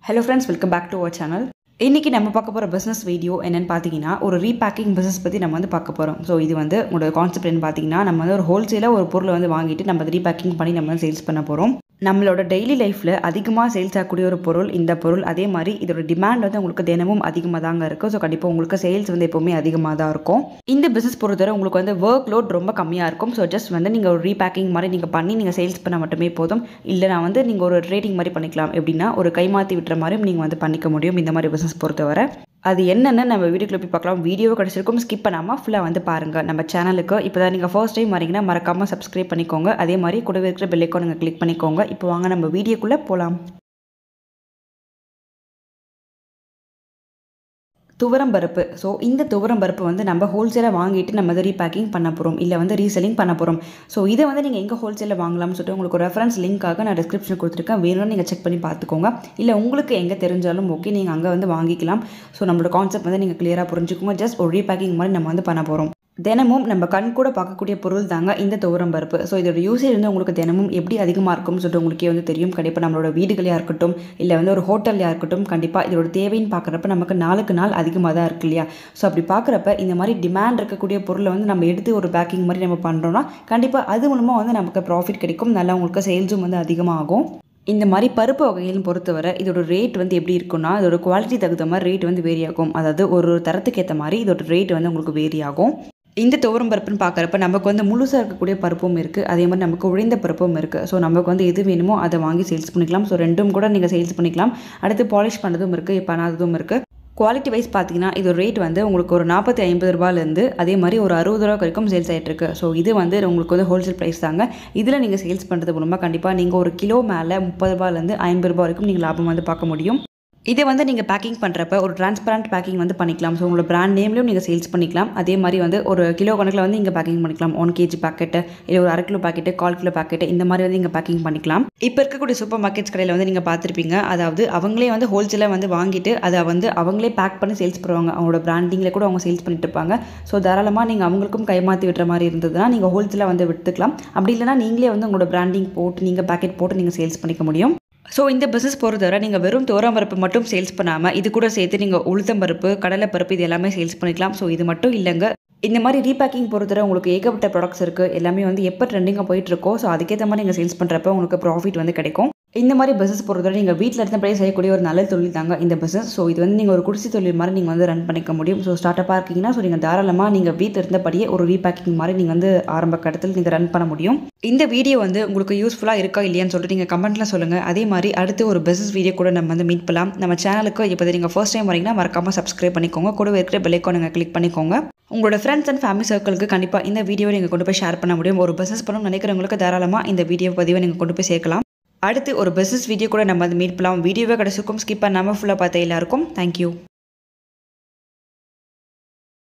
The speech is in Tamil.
hello friends welcome back to our channel இன்றைக்கி நம்ம பார்க்க போகிற பிஸ்னஸ் வீடியோ என்னென்னு பார்த்தீங்கன்னா ஒரு ரீபேக்கிங் பிஸ்னஸ் பற்றி நம்ம வந்து பார்க்க போகிறோம் ஸோ இது வந்து உங்களோட கான்செப்ட் என்ன பார்த்தீங்கன்னா நம்ம வந்து ஒரு ஹோல்சேலாக ஒரு பொருளை வந்து வாங்கிட்டு நம்ம அதை ரீபேக்கிங் பண்ணி நம்ம வந்து சேல்ஸ் பண்ண போகிறோம் நம்மளோட டெய்லி லைஃப்பில் அதிகமாக சேல்ஸ் ஆகக்கூடிய ஒரு பொருள் இந்த பொருள் அதே மாதிரி இதோட டிமாண்ட் வந்து உங்களுக்கு தினமும் அதிகமாக தாங்க இருக்குது ஸோ கண்டிப்பாக உங்களுக்கு சேல்ஸ் வந்து எப்போவுமே அதிகமாக தான் இருக்கும் இந்த பிஸ்னஸ் பொறுத்தவரை உங்களுக்கு வந்து ஒர்க் லோட் ரொம்ப கம்மியாக இருக்கும் ஸோ ஜஸ்ட் வந்து நீங்கள் ஒரு ரீபேக்கிங் மாதிரி நீங்கள் பண்ணி நீங்கள் சேல்ஸ் பண்ண மட்டுமே போதும் இல்லை நான் வந்து நீங்கள் ஒரு ட்ரேடிங் மாதிரி பண்ணிக்கலாம் எப்படின்னா ஒரு கைமாற்றி விட்டுற மாதிரியும் நீங்கள் வந்து பண்ணிக்க முடியும் இந்த மாதிரி பிஸ்னஸ் பொறுத்தவரை அது என்னென்னு நம்ம வீடியோக்குள்ள போய் பார்க்கலாம் வீடியோ கிடச்சிருக்கும் ஸ்கிப் பண்ணாமல் ஃபுல்லாக வந்து பாருங்கள் நம்ம சேனலுக்கு இப்போ தான் நீங்கள் ஃபர்ஸ்ட் டைம் வரீங்கன்னா மறக்காமல் சப்ஸ்கிரைப் பண்ணிக்கோங்க அதே மாதிரி கூடவே இருக்கிற பெல்லைக்கான் நீங்கள் கிளிக் பண்ணிக்கோங்க இப்போ வாங்க நம்ம வீடியோக்குள்ளே போகலாம் துவரம் பருப்பு ஸோ இந்த துவரம் பருப்பு வந்து நம்ம ஹோல்சேலாக வாங்கிட்டு நம்ம அதை ரீபேக்கிங் பண்ண போகிறோம் இல்லை வந்து ரீசெல்லிங் பண்ண போகிறோம் ஸோ இதை வந்து நீங்கள் எங்கே ஹோல்சேலில் வாங்கலாம்னு சொல்லிட்டு உங்களுக்கு ஒரு ரெஃபரன்ஸ் லிங்க்காக நான் டிஸ்கிரிப்ஷன் கொடுத்துருக்கேன் வேணும்னு நீங்கள் செக் பண்ணி பார்த்துக்கோங்க இல்லை உங்களுக்கு எங்கே தெரிஞ்சாலும் ஓகே நீங்கள் அங்கே வந்து வாங்கிக்கலாம் ஸோ நம்மளோட கான்செப்ட் வந்து நீங்கள் கிளியராக புரிஞ்சுக்கோங்க ஜஸ்ட் ஒரு ரீபேக்கிங் மாதிரி நம்ம வந்து பண்ண போகிறோம் தினமும் நம்ம கண் கூட பார்க்கக்கூடிய பொருள் தாங்க இந்த துவரம் பருப்பு ஸோ இதோட யூசேஜ் வந்து உங்களுக்கு தினமும் எப்படி அதிகமாக இருக்கும்னு சொல்லிட்டு உங்களுக்கே வந்து தெரியும் கண்டிப்பாக நம்மளோட வீடுகளையாக இருக்கட்டும் இல்லை வந்து ஒரு ஹோட்டல்லையாக இருக்கட்டும் கண்டிப்பாக இதோட தேவைன்னு பார்க்குறப்ப நமக்கு நாளுக்கு நாள் அதிகமாக தான் இருக்கு இல்லையா ஸோ அப்படி பார்க்குறப்ப இந்த மாதிரி டிமாண்ட் இருக்கக்கூடிய பொருளை வந்து நம்ம எடுத்து ஒரு பேக்கிங் மாதிரி நம்ம பண்ணுறோன்னா கண்டிப்பாக அது மூலமாக வந்து நமக்கு ப்ராஃபிட் கிடைக்கும் நல்லா உங்களுக்கு சேல்ஸும் வந்து அதிகமாகும் இந்த மாதிரி பருப்பு வகைகளும் பொறுத்தவரை இதோட ரேட் வந்து எப்படி இருக்குன்னா இதோட குவாலிட்டி தகுந்த மாதிரி ரேட் வந்து வேரி ஆகும் அதாவது ஒரு ஒரு தரத்துக்கு ஏற்ற மாதிரி இதோட ரேட் வந்து உங்களுக்கு வேரி ஆகும் இந்த துவரம் பருப்புன்னு பார்க்குறப்ப நமக்கு வந்து முழுசாக இருக்கக்கூடிய பருப்பும் இருக்குது அதே மாதிரி நமக்கு உழைந்த பருப்பும் இருக்குது ஸோ நமக்கு வந்து எது வேணுமோ அதை வாங்கி சேல்ஸ் பண்ணிக்கலாம் ஸோ ரெண்டும் கூட நீங்கள் சேல்ஸ் பண்ணிக்கலாம் அடுத்து பாலிஷ் பண்ணதும் இருக்குது பண்ணாததும் இருக்குது குவாலிட்டி வைஸ் பார்த்தீங்கன்னா இது ரேட் வந்து உங்களுக்கு ஒரு நாற்பத்தி ஐம்பது ரூபாயிலேருந்து அதே மாதிரி ஒரு அறுபது ரூபா வரைக்கும் சேல்ஸ் ஆகிட்டுருக்கு ஸோ இது வந்து உங்களுக்கு வந்து ஹோல்சேல் ப்ரைஸ் தாங்க இதில் நீங்கள் சேல்ஸ் பண்ணுறது மூலமாக கண்டிப்பாக நீங்கள் ஒரு கிலோ மேலே முப்பது ரூபாயிலேருந்து ஐம்பது ரூபா வரைக்கும் நீங்கள் லாபம் வந்து பார்க்க முடியும் இதை வந்து நீங்கள் பேக்கிங் பண்ணுறப்ப ஒரு டிரான்ஸ்பரண்ட் பேக்கிங் வந்து பண்ணிக்கலாம் ஸோ உங்களோட பிராண்ட் நேம்லையும் நீங்கள் சேல்ஸ் பண்ணிக்கலாம் அதே மாதிரி வந்து ஒரு கிலோ கணக்கில் வந்து இங்கே பேக்கிங் பண்ணிக்கலாம் ஒன் கேஜி பேக்கெட்டு இல்லை ஒரு அரை கிலோ பேக்கெட்டு கால் கிலோ பேக்கெட்டு இந்த மாதிரி வந்து இங்கே பேக்கிங் பண்ணிக்கலாம் இப்போ இருக்கக்கூடிய சூப்பர் மார்க்கெட்ஸ் கடையில் வந்து நீங்கள் பார்த்துருப்பீங்க அதாவது அவங்களே வந்து ஹோல்சேலாக வந்து வாங்கிட்டு அதை வந்து அவங்களே பேக் பண்ணி சேல்ஸ் பண்ணுவாங்க அவங்களோட பிராண்டிங்கில் கூட அவங்க சேல்ஸ் பண்ணிட்டு இருப்பாங்க ஸோ தாராளமாக நீங்கள் அவங்களுக்கும் கைமாற்றி விட்டுற மாதிரி இருந்ததுன்னா நீங்கள் ஹோல்சேலாக வந்து விட்டுக்கலாம் அப்படி இல்லைனா நீங்களே வந்து உங்களோட பிராண்டிங் போட்டு நீங்கள் பேக்கெட் போட்டு நீங்கள் சேல்ஸ் பண்ணிக்க முடியும் ஸோ இந்த பிஸ்னஸ் பொறுத்தவரை நீங்கள் வெறும் தோரம் பருப்பு மட்டும் சேல்ஸ் பண்ணாமல் இது கூட சேர்த்து நீங்கள் உளுத்தம் பருப்பு கடலை பருப்பு இது எல்லாமே சேல்ஸ் பண்ணிக்கலாம் ஸோ இது மட்டும் இல்லைங்க இந்த மாதிரி ரீபேக்கிங் பொறுத்தவரை உங்களுக்கு ஏகப்பட்ட ப்ராடக்ட்ஸ் இருக்குது எல்லாமே வந்து எப்போ ட்ரெண்டிங்காக போயிட்டுருக்கோ ஸோ அதுக்கேற்ற மாதிரி நீங்கள் சேல்ஸ் பண்ணுறப்ப உங்களுக்கு ப்ராஃபிட் வந்து கிடைக்கும் இந்த மாதிரி பிஸ்னஸ் பொறுத்தவரை நீங்கள் வீட்டில் இருந்தபடியே செய்யக்கூடிய ஒரு நல்ல தொழில் தாங்க இந்த பிஸ்னஸ் ஸோ இது வந்து நீங்கள் ஒரு குடிசை தொழில் மாதிரி நீங்கள் வந்து ரன் பண்ணிக்க முடியும் ஸோ ஸ்டார்ட்டப்பாக இருக்கீங்கன்னா ஸோ நீங்கள் தாராளமாக நீங்கள் வீட்டில் இருந்தபடியே ஒரு ரீபேக்கிங் மாதிரி நீங்கள் வந்து ஆரம்ப கட்டத்தில் நீங்கள் ரன் பண்ண முடியும் இந்த வீடியோ வந்து உங்களுக்கு யூஸ்ஃபுல்லாக இருக்கா இல்லையான்னு சொல்லிட்டு நீங்கள் கமெண்ட்டில் சொல்லுங்கள் அதே மாதிரி அடுத்து ஒரு பிஸ்னஸ் வீடியோ கூட நம்ம வந்து மீட் பண்ணலாம் நம்ம சேனலுக்கு இப்போ நீங்கள் ஃபர்ஸ்ட் டைம் வரீங்கன்னா மறக்காமல் சப்ஸ்கிரைப் பண்ணிக்கோங்க கூட இருக்கிற பெல்லைக்கான் நீங்கள் கிளிக் பண்ணிக்கோங்க உங்களோட ஃப்ரெண்ட்ஸ் அண்ட் ஃபேமிலி சர்க்கிளுக்கு கண்டிப்பாக இந்த வீடியோவை நீங்கள் கொண்டு போய் ஷேர் பண்ண முடியும் ஒரு பிஸ்னஸ் பண்ணணும் நினைக்கிறவங்களுக்கு தாராளமாக இந்த வீடியோ பதிவை நீங்கள் கொண்டு போய் சேர்க்கலாம் அடுத்து ஒரு பிஸ்னஸ் வீடியோ கூட நம்ம வந்து மீட் பண்ணலாம் வீடியோவே கிடச்சிருக்கும் ஸ்கிப் பண்ணாமல் ஃபுல்லாக பார்த்த எல்லாருக்கும் தேங்க்யூ